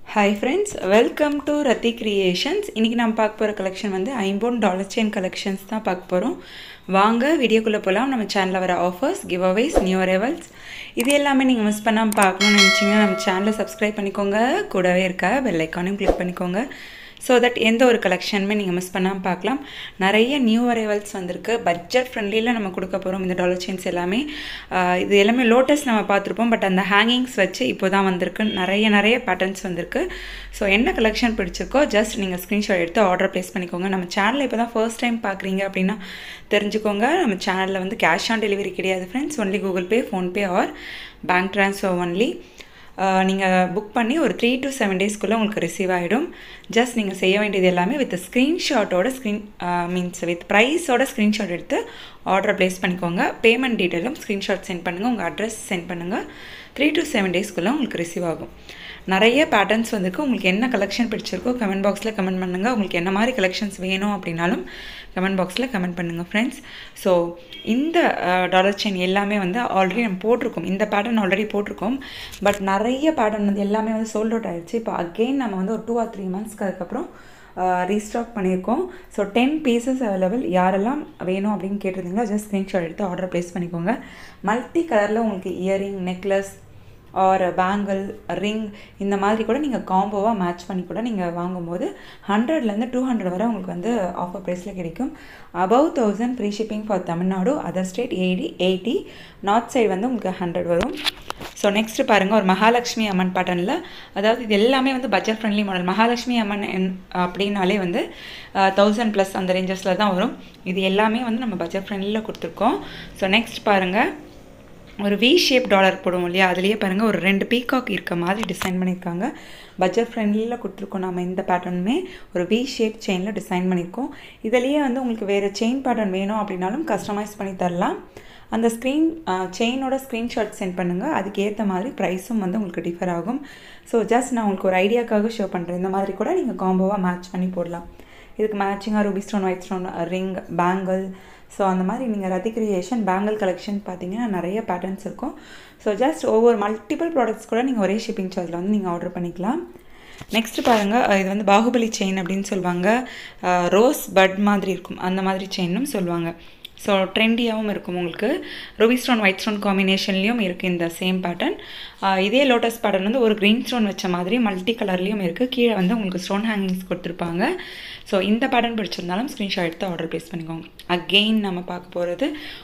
hi friends welcome to Rathi creations இன்றைக்கி நம்ம பார்க்க போகிற கலெக்ஷன் வந்து ஐம்போன் டாலர் செயின் கலெக்ஷன்ஸ் தான் பார்க்க போகிறோம் வாங்க வீடியோக்குள்ளே போகலாம் நம்ம சேனலில் வர offers giveaways new arrivals இது எல்லாமே நீங்கள் மிஸ் பண்ணாமல் பார்க்கணும்னு நினச்சிங்கன்னா நம்ம சேனலை சப்ஸ்கிரைப் பண்ணிக்கோங்க கூடவே இருக்க பெல் ஐக்கானையும் கிளிக் பண்ணிக்கோங்க ஸோ தட் எந்த ஒரு கலெக்ஷனுமே நீங்கள் மிஸ் பண்ணாமல் பார்க்கலாம் நிறைய நியூ அரைவல்ஸ் வந்திருக்கு பட்ஜெட் ஃப்ரெண்ட்லியில் நம்ம கொடுக்க போகிறோம் இந்த டாலர் செயின்ஸ் எல்லாமே ஆஹ் இது எல்லாமே லோட்டஸ் நம்ம பார்த்துருப்போம் பட் அந்த ஹேங்கிங்ஸ் வச்சு இப்போ தான் வந்திருக்கு நிறைய நிறைய பேட்டர்ன்ஸ் வந்திருக்கு ஸோ என்ன கலெக்ஷன் பிடிச்சிருக்கோ ஜஸ்ட் நீங்கள் ஸ்க்ரீன்ஷாட் எடுத்து ஆர்டர் ப்ளேஸ் பண்ணிக்கோங்க நம்ம சேனலில் இப்போ தான் ஃபர்ஸ்ட் டைம் பார்க்குறீங்க அப்படின்னா தெரிஞ்சுக்கோங்க நம்ம சேனலில் வந்து கேஷ் ஆன் டெலிவரி கிடையாது friends only Google Pay PhonePe or bank transfer only நீங்கள் புக் பண்ணி ஒரு த்ரீ டு செவன் டேஸ்க்குள்ளே உங்களுக்கு ரிசீவ் ஆகிடும் ஜஸ்ட் நீங்கள் செய்ய வேண்டியது எல்லாமே வித் ஸ்க்ரீன்ஷாட்டோட ஸ்க்ரீன் மீன்ஸ் வித் ப்ரைஸோட ஸ்க்ரீன்ஷாட் எடுத்து ஆர்டர் ப்ளேஸ் பண்ணிக்கோங்க பேமெண்ட் டீட்டெயிலும் ஸ்க்ரீன்ஷாட் சென்ட் பண்ணுங்கள் உங்கள் அட்ரஸ் சென்ட் பண்ணுங்கள் த்ரீ டு செவன் டேஸ்க்குள்ளே உங்களுக்கு ரிசீவ் ஆகும் நிறைய பேட்டர்ன்ஸ் வந்துருக்கு உங்களுக்கு என்ன கலெக்ஷன் பிடிச்சிருக்கோ கமெண்ட் பாக்ஸில் கமெண்ட் பண்ணுங்கள் உங்களுக்கு என்ன மாதிரி கலெக்ஷன்ஸ் வேணும் அப்படின்னாலும் கமெண்ட் பாக்ஸில் கமெண்ட் பண்ணுங்கள் ஃப்ரெண்ட்ஸ் ஸோ இந்த டாலர் செயின் எல்லாமே வந்து ஆல்ரெடி நம்ம போட்டிருக்கோம் இந்த பேட்டர்ன் ஆல்ரெடி போட்டிருக்கோம் பட் நிறைய பேட்டர்ன் வந்து எல்லாமே வந்து சோல்ட் அவுட் ஆயிடுச்சு இப்போ அகெயின் நம்ம வந்து ஒரு டூ ஆர் த்ரீ மந்த்ஸ்க்கு அதுக்கப்புறம் ரீஸ்டாக் பண்ணியிருக்கோம் ஸோ டென் பீசஸ் அவைலபிள் யாரெல்லாம் வேணும் அப்படின்னு கேட்டிருந்தீங்களோ ஜஸ்ட் ஸ்க்ரீன்ஷாட் எடுத்து ஆர்டர் ப்ளேஸ் பண்ணிக்கோங்க மல்டி கலரில் உங்களுக்கு earring necklace or bangle ring இந்த மாதிரி கூட நீங்கள் காம்போவாக மேட்ச் பண்ணி கூட நீங்கள் வாங்கும்போது ஹண்ட்ரட்லேருந்து டூ ஹண்ட்ரட் வரை உங்களுக்கு வந்து ஆஃபர் ப்ரைஸில் கிடைக்கும் above thousand free shipping for Tamil Nadu other state eighty eighty north side வந்து உங்களுக்கு ஹண்ட்ரட் வரும் ஸோ நெக்ஸ்ட் பாருங்கள் ஒரு மகாலட்சுமி அம்மன் பேட்டர்னில் அதாவது இது எல்லாமே வந்து budget friendly model Mahalakshmi Amman என் அப்படின்னாலே வந்து தௌசண்ட் ப்ளஸ் அந்த ரேஞ்சஸில் தான் வரும் இது எல்லாமே வந்து நம்ம பட்ஜெட் ஃப்ரெண்ட்லியில் கொடுத்துருக்கோம் ஸோ நெக்ஸ்ட் பாருங்கள் ஒரு வி ஷேப் டாலர் போடுவோம் இல்லையா அதுலேயே பாருங்கள் ஒரு ரெண்டு பீகாக் இருக்க மாதிரி டிசைன் பண்ணியிருக்காங்க பட்ஜெட் ஃப்ரெண்ட்லியில் கொடுத்துருக்கோம் நம்ம இந்த பேட்டர்னுமே ஒரு வி ஷேப் செயினில் டிசைன் பண்ணியிருக்கோம் இதுலேயே வந்து உங்களுக்கு வேறு செயின் பேட்டர்ன் வேணும் அப்படின்னாலும் கஸ்டமைஸ் பண்ணி தரலாம் அந்த ஸ்க்ரீன் செயினோட ஸ்க்ரீன்ஷாட் சென்ட் பண்ணுங்கள் அதுக்கு ஏற்ற மாதிரி ப்ரைஸும் வந்து உங்களுக்கு டிஃபர் ஆகும் ஸோ ஜஸ்ட் நான் உங்களுக்கு ஒரு ஐடியாக்காக ஷோ பண்ணுறேன் இந்த மாதிரி கூட நீங்கள் காம்போவாக மேட்ச் பண்ணி போடலாம் இதுக்கு மேட்சிங்காக ruby stone white stone ring bangle so அந்த மாதிரி நீங்கள் ரதி கிரியேஷன் பேங்கிள் கலெக்ஷன் பார்த்தீங்கன்னா நிறைய பேட்டர்ன்ஸ் இருக்கும் ஸோ ஜஸ்ட் ஒவ்வொரு மல்டிபிள் ப்ராடக்ட்ஸ் கூட நீங்கள் ஒரே ஷிப்பிங் சார்ஜில் வந்து நீங்கள் ஆர்டர் பண்ணிக்கலாம் நெக்ஸ்ட் பாருங்கள் இது வந்து பாகுபலி செயின் அப்படின்னு சொல்லுவாங்க ரோஸ் பட் மாதிரி இருக்கும் அந்த மாதிரி செயினும் சொல்லுவாங்க ஸோ ட்ரெண்டியாகவும் இருக்கும் உங்களுக்கு ரூபி ஸ்டோன் ஒயிட் ஸ்டோன் காம்பினேஷன்லேயும் இருக்குது இந்த சேம் பேட்டர்ன் இதே லோட்டஸ் பேட்டர்ன் வந்து ஒரு க்ரீன் ஸ்டோன் வச்ச மாதிரி மல்டி கலர்லேயும் இருக்குது கீழே வந்து உங்களுக்கு ஸ்டோன் ஹேங்கிங்ஸ் கொடுத்துருப்பாங்க ஸோ இந்த பேட்டர்ன் பிடிச்சிருந்தாலும் ஸ்க்ரீன்ஷாட் எடுத்து ஆர்டர் ப்ளேஸ் பண்ணிக்கோங்க அகெயின் நம்ம பார்க்க போகிறது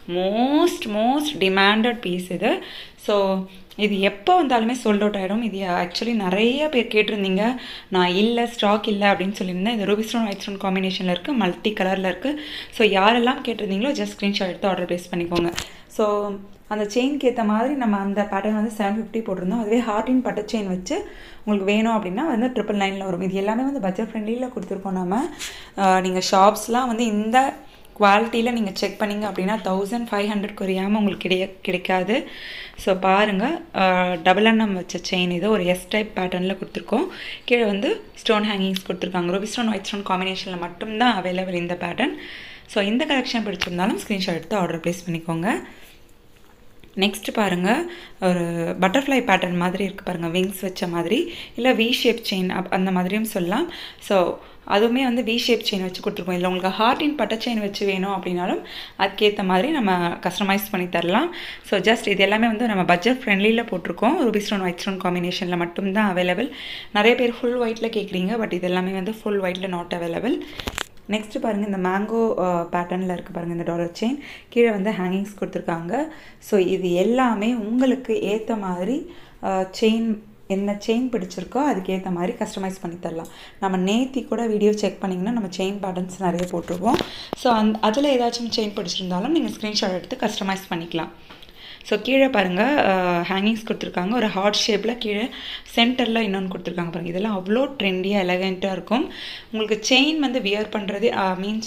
மோஸ்ட் மோஸ்ட் டிமாண்டட் பீஸ் இது ஸோ இது எப்போ வந்தாலுமே சோல்ட் அவுட் ஆகிடும் இது ஆக்சுவலி நிறைய பேர் கேட்டிருந்தீங்க நான் இல்லை ஸ்டாக் இல்லை அப்படின்னு சொல்லியிருந்தேன் இது ரூபி ஸ்டோன் ஒயிட் ஸ்டோன் காம்பினேஷனில் இருக்குது மல்டி கலரில் இருக்குது ஸோ யாரெல்லாம் கேட்டிருந்தீங்களோ ஜஸ்ட் ஸ்க்ரீன்ஷாட் எடுத்து ஆர்டர் ப்ளேஸ் பண்ணிக்கோங்க ஸோ அந்த செயின்க்கு ஏற்ற மாதிரி நம்ம அந்த பேட்டர்ன் வந்து செவன் ஃபிஃப்டி போட்டிருந்தோம் அதுவே ஹார்டின் பட்டர் செயின் வச்சு உங்களுக்கு வேணும் அப்படின்னா வந்து ட்ரிபிள் நைனில் வரும் இது எல்லாமே வந்து பட்ஜெட் ஃப்ரெண்ட்லியில் கொடுத்துருக்கோம் நம்ம நீங்கள் ஷாப்ஸ்லாம் வந்து இந்த குவாலிட்டியில் நீங்கள் செக் பண்ணிங்க அப்படின்னா தௌசண்ட் ஃபைவ் ஹண்ட்ரட் குறையாமல் உங்களுக்கு கிடை கிடைக்காது ஸோ பாருங்கள் டபுள் எண்ணம் வச்ச செயின் இது ஒரு எஸ் டைப் பேட்டர்னில் கொடுத்துருக்கோம் கீழே வந்து ஸ்டோன் ஹேங்கிங்ஸ் கொடுத்துருக்காங்க ரூபி ஸ்டோன் ஒயிட் ஸ்டோன் காம்பினேஷனில் மட்டும்தான் அவைலபிள் இந்த பேட்டர்ன் ஸோ இந்த கலெக்ஷன் பிடிச்சிருந்தாலும் ஸ்க்ரீன்ஷாட் எடுத்து ஆர்டர் ப்ளேஸ் பண்ணிக்கோங்க நெக்ஸ்ட் பாருங்கள் ஒரு பட்டர்ஃப்ளை பேட்டர்ன் மாதிரி இருக்குது பாருங்கள் விங்ஸ் வச்ச மாதிரி இல்லை வி ஷேப் செயின் அப் அந்த மாதிரியும் சொல்லலாம் ஸோ அதுவுமே வந்து வி ஷேப் செயின் வச்சு கொடுத்துருக்கோம் இல்லை உங்களுக்கு ஹார்டின் பட்டர் செயின் வச்சு வேணும் அப்படின்னாலும் அதுக்கேற்ற மாதிரி நம்ம கஸ்டமைஸ் பண்ணி தரலாம் ஸோ ஜஸ்ட் இது எல்லாமே வந்து நம்ம பட்ஜெட் ஃப்ரெண்ட்லியில் போட்டிருக்கோம் ரூபி ஸ்டோன் ஒயிட் ஸ்டோன் காம்பினேஷனில் மட்டும்தான் அவைலபிள் நிறைய பேர் ஃபுல் ஒயிட்டில் கேட்குறீங்க பட் இது எல்லாமே வந்து ஃபுல் ஒயிட்டில் நாட் அவைலபிள் நெக்ஸ்ட்டு பாருங்கள் இந்த மேங்கோ பேட்டர்னில் இருக்குது பாருங்கள் இந்த டாலர் செயின் கீழே வந்து ஹேங்கிங்ஸ் கொடுத்துருக்காங்க ஸோ இது எல்லாமே உங்களுக்கு ஏற்ற மாதிரி செயின் என்ன செயின் பிடிச்சிருக்கோ அதுக்கேற்ற மாதிரி கஸ்டமைஸ் பண்ணி தரலாம் நம்ம நேத்தி கூட வீடியோ செக் பண்ணிங்கன்னா நம்ம செயின் பேட்டர்ன்ஸ் நிறைய போட்டிருக்கோம் ஸோ அந் அதில் ஏதாச்சும் செயின் பிடிச்சிருந்தாலும் நீங்கள் ஸ்க்ரீன்ஷாட் எடுத்து கஸ்டமைஸ் பண்ணிக்கலாம் ஸோ கீழே பாருங்கள் ஹேங்கிங்ஸ் கொடுத்துருக்காங்க ஒரு ஹார்ட் ஷேப்பில் கீழே சென்டரில் இன்னொன்று கொடுத்துருக்காங்க பாருங்கள் இதெல்லாம் அவ்வளோ ட்ரெண்டியாக எலகண்ட்டாக இருக்கும் உங்களுக்கு செயின் வந்து வியர் பண்ணுறது மீன்ஸ்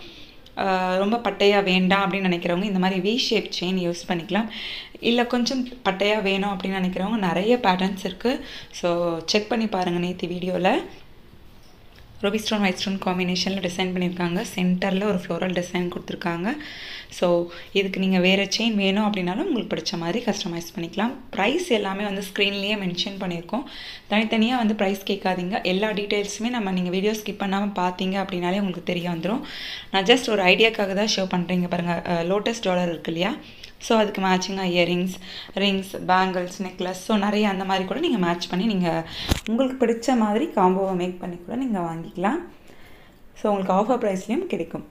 ரொம்ப பட்டையாக வேண்டாம் அப்படின்னு நினைக்கிறவங்க இந்த மாதிரி வி ஷேப் செயின் யூஸ் பண்ணிக்கலாம் இல்லை கொஞ்சம் பட்டையாக வேணும் அப்படின்னு நினைக்கிறவங்க நிறைய பேட்டர்ன்ஸ் இருக்குது ஸோ செக் பண்ணி பாருங்கள் நேற்று வீடியோவில் ரூபி ஸ்டோன் ஒயிட் ஸ்டோன் காம்பினேஷனில் டிசைன் பண்ணியிருக்காங்க சென்டரில் ஒரு ஃப்ளோரல் டிசைன் கொடுத்துருக்காங்க ஸோ இதுக்கு நீங்கள் வேறு செயின் வேணும் அப்படின்னாலும் உங்களுக்கு பிடிச்ச மாதிரி கஸ்டமைஸ் பண்ணிக்கலாம் ப்ரைஸ் எல்லாமே வந்து ஸ்க்ரீன்லேயே மென்ஷன் பண்ணியிருக்கோம் தனித்தனியாக வந்து ப்ரைஸ் கேட்காதீங்க எல்லா டீட்டெயில்ஸுமே நம்ம நீங்கள் வீடியோ ஸ்கிப் பண்ணாமல் பார்த்தீங்க அப்படின்னாலே உங்களுக்கு தெரிய வந்துடும் நான் ஜஸ்ட் ஒரு ஐடியாக்காக தான் ஷோ பண்ணுறீங்க பாருங்கள் லோட்டஸ் டாலர் இருக்கு இல்லையா ஸோ அதுக்கு மேட்சிங்காக earrings rings bangles necklace so நிறைய அந்த மாதிரி கூட நீங்கள் மேட்ச் பண்ணி நீங்கள் உங்களுக்கு பிடிச்ச மாதிரி காம்போவை மேக் பண்ணி கூட நீங்கள் வாங்கிக்கலாம் ஸோ உங்களுக்கு ஆஃபர் ப்ரைஸ்லேயும் கிடைக்கும்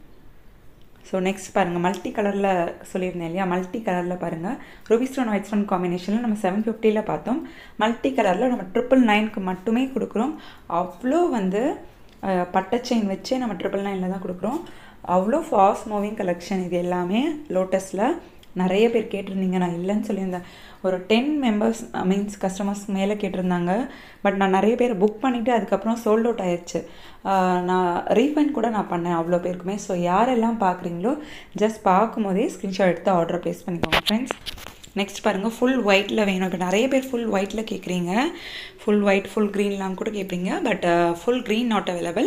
ஸோ நெக்ஸ்ட் பாருங்கள் மல்டி கலரில் சொல்லியிருந்தேன் இல்லையா மல்டி கலரில் பாருங்கள் ரூபி ஸ்டோன் ஒயிட் ஸ்டோன் காம்பினேஷனில் நம்ம செவன் ஃபிஃப்டியில் பார்த்தோம் மல்டி கலரில் நம்ம ட்ரிபிள் நைனுக்கு மட்டுமே கொடுக்குறோம் அவ்வளோ வந்து பட்டை செயின் வச்சு நம்ம ட்ரிபிள் நைனில் தான் கொடுக்குறோம் அவ்வளோ ஃபாஸ்ட் மூவிங் கலெக்ஷன் இது எல்லாமே லோட்டஸில் நிறைய பேர் கேட்டிருந்தீங்க நான் இல்லைன்னு சொல்லியிருந்தேன் ஒரு டென் மெம்பர்ஸ் மீன்ஸ் கஸ்டமர்ஸ் மேலே கேட்டிருந்தாங்க பட் நான் நிறைய பேர் புக் பண்ணிவிட்டு அதுக்கப்புறம் சோல்ட் அவுட் ஆயிடுச்சு நான் ரீஃபண்ட் கூட நான் பண்ணேன் அவ்வளோ பேருக்குமே ஸோ யாரெல்லாம் பார்க்குறீங்களோ ஜஸ்ட் பார்க்கும்போதே ஸ்க்ரீன்ஷாட் எடுத்து ஆர்டரை ப்ளேஸ் பண்ணிக்கோங்க ஃப்ரெண்ட்ஸ் நெக்ஸ்ட் பாருங்கள் ஃபுல் ஒயிட்டில் வேணும் இப்போ நிறைய பேர் ஃபுல் ஒயிட்டில் கேட்குறீங்க ஃபுல் ஒயிட் ஃபுல் க்ரீன்லாம் கூட கேட்குறீங்க but full green not available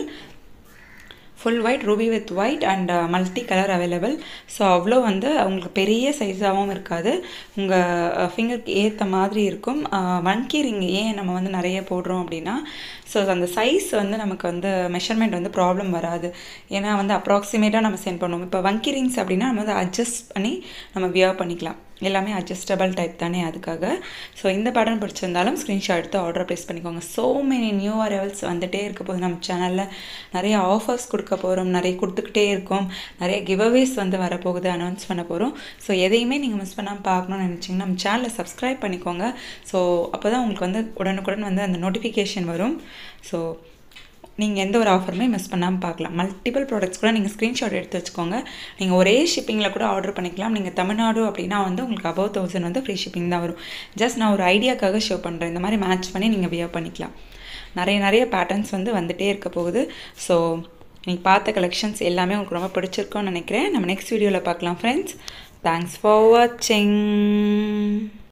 full white ruby with white and multi colour available so அவ்வளோ வந்து அவங்களுக்கு பெரிய சைஸாகவும் இருக்காது உங்கள் ஃபிங்கருக்கு ஏற்ற மாதிரி இருக்கும் வன்கி ரிங் ஏன் நம்ம வந்து நிறைய போடுறோம் அப்படின்னா ஸோ அந்த சைஸ் வந்து நமக்கு வந்து மெஷர்மெண்ட் வந்து ப்ராப்ளம் வராது ஏன்னா வந்து அப்ராக்சிமேட்டாக நம்ம சென்ட் பண்ணுவோம் இப்போ வங்கி ரிங்ஸ் அப்படின்னா நம்ம வந்து அட்ஜஸ்ட் பண்ணி நம்ம வியர் பண்ணிக்கலாம் எல்லாமே அட்ஜஸ்டபிள் டைப் தானே அதுக்காக ஸோ இந்த பேட்டர்ன் பிடிச்சிருந்தாலும் ஸ்க்ரீன்ஷாட் எடுத்து ஆர்டர் ப்ளேஸ் பண்ணிக்கோங்க ஸோ மெனி நியூ அரைவல்ஸ் வந்துகிட்டே இருக்க போது நம்ம சேனலில் நிறைய ஆஃபர்ஸ் கொடுக்க போகிறோம் நிறைய கொடுத்துக்கிட்டே இருக்கோம் நிறைய கிவ்அவேஸ் வந்து வரப்போகுது அனௌன்ஸ் பண்ண போகிறோம் ஸோ எதையுமே நீங்கள் மிஸ் பண்ணாமல் பார்க்கணும்னு நினச்சிங்கன்னா நம்ம சேனலை சப்ஸ்கிரைப் பண்ணிக்கோங்க ஸோ அப்போ தான் உங்களுக்கு வந்து உடனுக்குடன் வந்து அந்த நோட்டிஃபிகேஷன் வரும் ஸோ நீங்கள் எந்த ஒரு ஆஃபருமே மிஸ் பண்ணாமல் பார்க்கலாம் மல்டிபிள் ப்ராடக்ட்ஸ் கூட நீங்கள் ஸ்க்ரீன்ஷாட் எடுத்து வச்சுக்கோங்க நீங்கள் ஒரே ஷிப்பிங்கில் கூட ஆர்டர் பண்ணிக்கலாம் நீங்கள் தமிழ்நாடு அப்படின்னா வந்து உங்களுக்கு அபவ் தௌசண்ட் வந்து ஃப்ரீ ஷிப்பிங் தான் வரும் ஜஸ்ட் நான் ஒரு ஐடியாக்காக ஷோ பண்ணுறேன் இந்த மாதிரி மேட்ச் பண்ணி நீங்கள் வியர் பண்ணிக்கலாம் நிறைய நிறைய பேட்டர்ன்ஸ் வந்து வந்துகிட்டே இருக்க போகுது ஸோ நீங்கள் பார்த்த கலெக்ஷன்ஸ் எல்லாமே உங்களுக்கு ரொம்ப பிடிச்சிருக்கோன்னு நினைக்கிறேன் நம்ம நெக்ஸ்ட் வீடியோவில் பார்க்கலாம் ஃப்ரெண்ட்ஸ் தேங்க்ஸ் ஃபார் வாட்சிங்